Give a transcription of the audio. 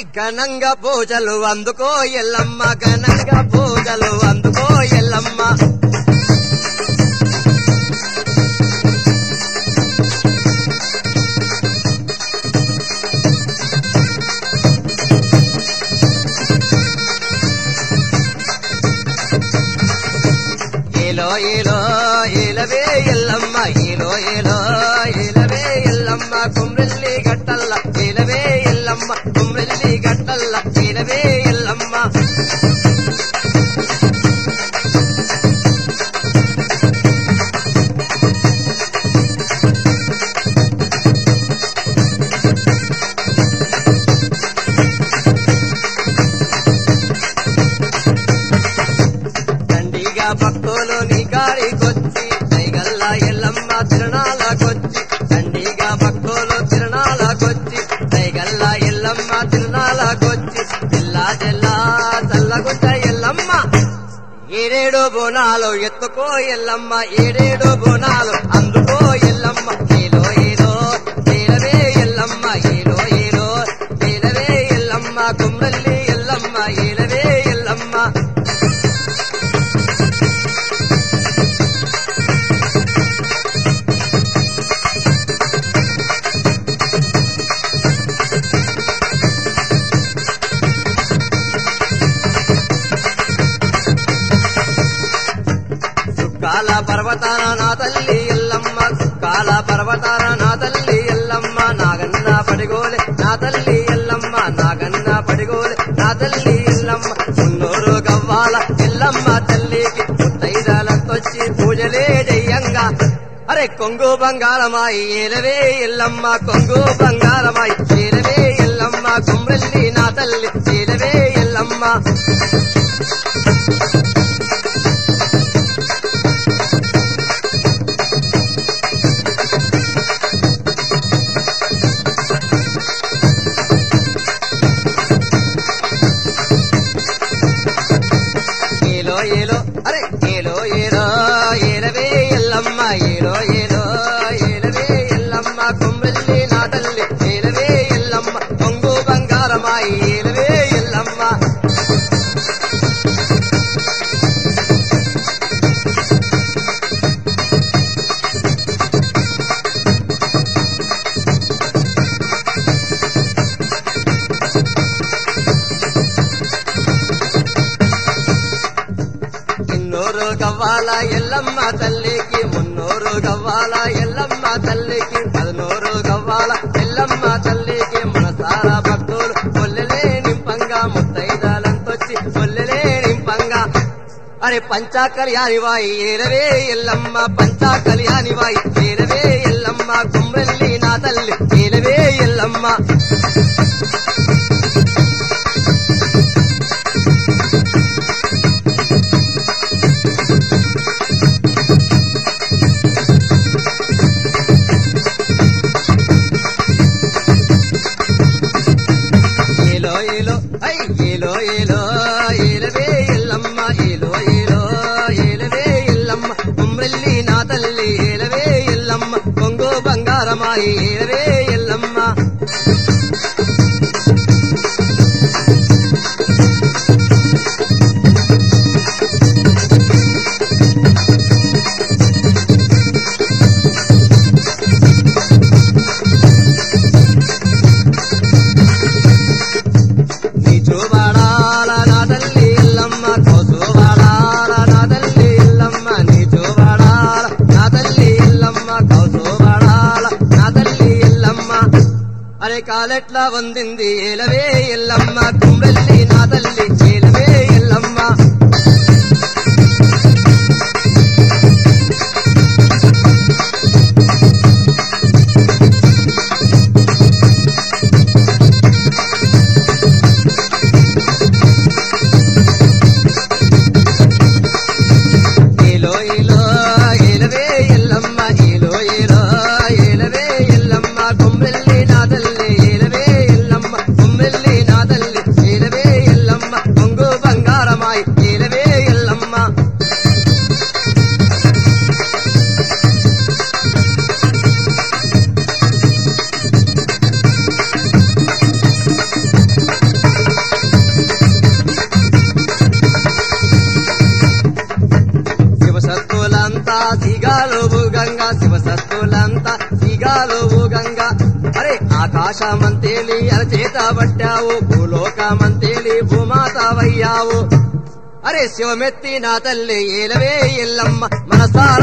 ఘనంగా పూజలు అందుకో ఎల్లమ్మ ఘనంగా పూజలు అందుకో ఎల్లమ్మ ఏలో ఏలో ఏలవే ఎల్లమ్మ ఏలో ఏలో ఏలవే ఎల్లమ్మ కుమ్రెల్లి గట్టల్ల ఏలవే ఎల్లమ్మ కుమ్రెల్లి గట్టల్ల ఏలవే ఎల్లమ్మ దండిగా భక్తులు నీ కాడికొచ్చి దైగల్లా ఎల్లమ్మ తిరణాలకొచ్చి దండిగా భక్తులు తిరణాలకొచ్చి దైగల్లా ఎల్లమ్మ తిరణాలకొచ్చి జిల్లా జిల్లా చల్లగుంట ఎల్లమ్మ ఏడేడు బోనాలు ఎత్తుకో ఎల్లమ్మ ఏడేడు బోనాలు అందుకో ఎల్లమ్మ ఏలో ఏలో ఏలవే ఎల్లమ్మ ఏలో ఏలో ఏలవే ఎల్లమ్మ కుమ్రల్లి ఎల్లమ్మ ఏలవే ఎల్లమ్మ సుక్కాల పర్వతాన నా తల్లి ఎల్లమ్మ సుక్కాల పర్వతాన నా తల్లి ఎల్లమ్మ నాగన్న పడిగోలే నా తల్లి ఎల్లమ్మ నాగన్న పడిగోలే నా తల్లి ఎల్లమ్మ మున్నూరు గవ్వాల ఎల్లమ్మ తల్లికి ముత్తైదాలతొచ్చి పూజలే జయ్యంగా అరే కొంగు బంగారమాయి ఏలవే ఎల్లమ్మ కొంగు బంగారమాయి ఏలవే ఎల్లమ్మ కుమ్రెల్లి నా తల్లి ఏలవే ఎల్లమ్మ ఏలో ఏలో అరే ఏలో ఏలో ఏలవే ఎల్లమ్మ ఏలో ఏలో ఏలవే ఎల్లమ్మ కొమ్రెల్లి నా తల్లి ఏలవే ఎల్లమ్మ కొంగు బంగారమాయి ఏలవే ఎల్లమ్మ ఇన్నూరు గవ్వాల ఎల్లమ్మ తల్లికి మున్నూరు గవ్వాల ఎల్లమ్మ తల్లికి పదనూరు గవ్వాల ఎల్లమ్మ తల్లికి మనసార భక్తులు కొల్లెలే నింపంగా ముత్తైదాలంతొచ్చి కొల్లెలే నింపంగా అరే పంచా కళ్యాణి వాయి ఏరవే ఎల్లమ్మ పంచా కళ్యాణి వాయి ఏరవే ఎల్లమ్మ కుమ్రెల్లి నా తల్లి ఏలవే ఎల్లమ్మ ఏలో ఏలో ఐ ఏలో ఏలో ఏలవే ఎల్లమ్మ ఏలో ఏలో ఏలవే ఎల్లమ్మ కుమ్రెల్లి నా తల్లి ఏలవే ఎల్లమ్మ కొంగు బంగారమాయి ఏలవే ఎల్లమ్మ నీ చూవాడాల నా తల్లి ఎల్లమ్మ కౌసువాడాల నా తల్లి ఎల్లమ్మ నీ చూవాడాల నా తల్లి ఎల్లమ్మ కౌసువాడాల నా తల్లి ఎల్లమ్మ అరే కాలెట్లా వందింది ఏలవే ఎల్లమ్మ కుమ్రెల్లి నా తల్లి ఏలవే ఎల్లమ్మ ఏలో ఏలో ఏలవే ఎల్లమ్మ ఏలో ఏలో ఏలవే ఎల్లమ్మ కొమ్మెల్లి నా తల్లి ఏలవే ఎల్లమ్మ కొమ్మెల్లి నా తల్లి ఏలవే ఎల్లమ్మ కొంగు సిగాలు గంగా శివసత్తులంతా సిగాలు గంగా అరే ఆకాశమంతేలి అరచేత పట్టావు భూలోకమంతేలి భూమాత వయ్యావు అరే శివమెత్తి నా తల్లి ఏలవే ఎల్లమ్మ మనసార